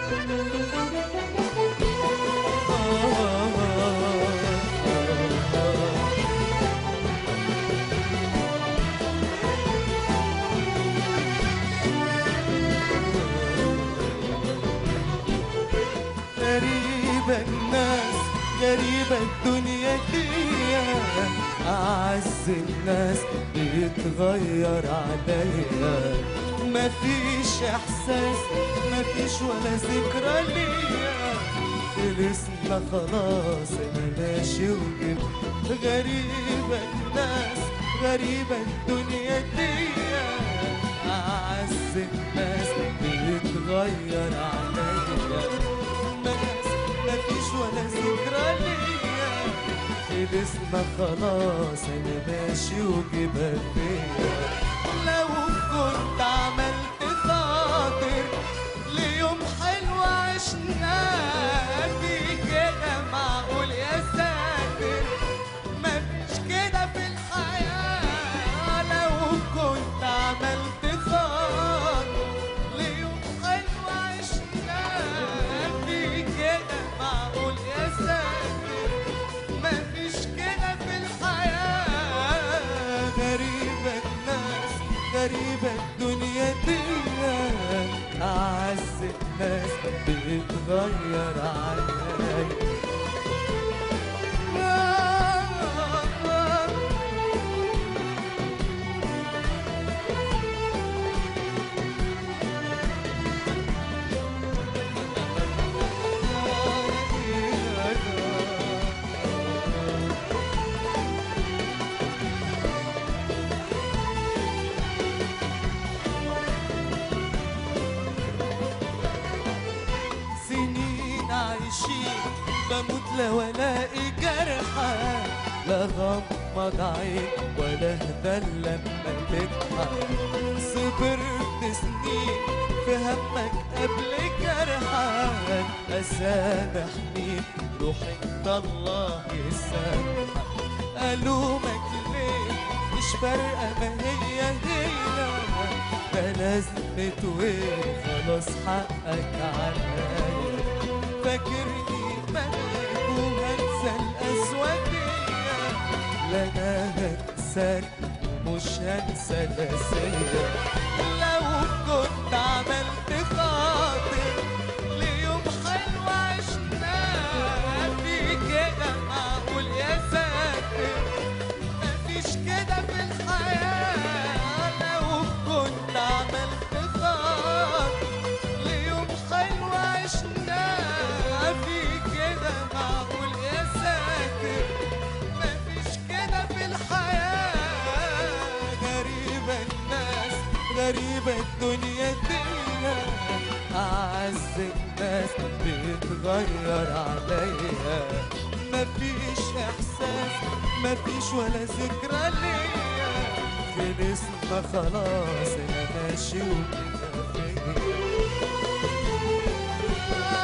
غريبة الناس غريبة الدنيا دي أعز الناس بيتغير عليا مفيش إحساس مفيش ولا ذكرى ليا خلصنا خلاص أنا ماشي وجبت غريبة الناس غريبة الدنيا دي أعز الناس بيتغير عليا ناس مفيش ولا ذكرى ليا خلصنا خلاص انا ماشي وجبت فيا لو كنت عملت خاطر ليوم حلو عشناه في كده معقول يا ساتر مفيش كده في الحياة لو كنت عملت خاطر ليوم حلو عشناه في كده معقول يا ساتر مفيش كده في الحياة غريبة الناس غريبة الدنيا دي أعز الناس بيتغير عليا سنين عايشين بموت لو الاقي جرحى لا غمض عين ولا اهدى لما تضحك صبرت سنين في همك قبل جرحك اسامح مين روح انت الله يسامحك الومك ليه مش فارقه ما هي هي ده لازمة وين خلاص حقك عليا فاكرني ملك وهنسى الأسودية لا أنا هنساك ومش هنسى نسية لو كنت عملت خاطر ليوم حلو عشناه في كده معقول يا ساتر مفيش كده في الحياة لو كنت عملت خاطر ليوم حلو عشناه في كده معقول يا ساتر مفيش كده في الحياة غريبة الناس غريبة الدنيا دي أعز الناس بيتغير عليا مفيش إحساس مفيش ولا ذكرى ليا خلصنا خلاص أنا ماشي وكده فيا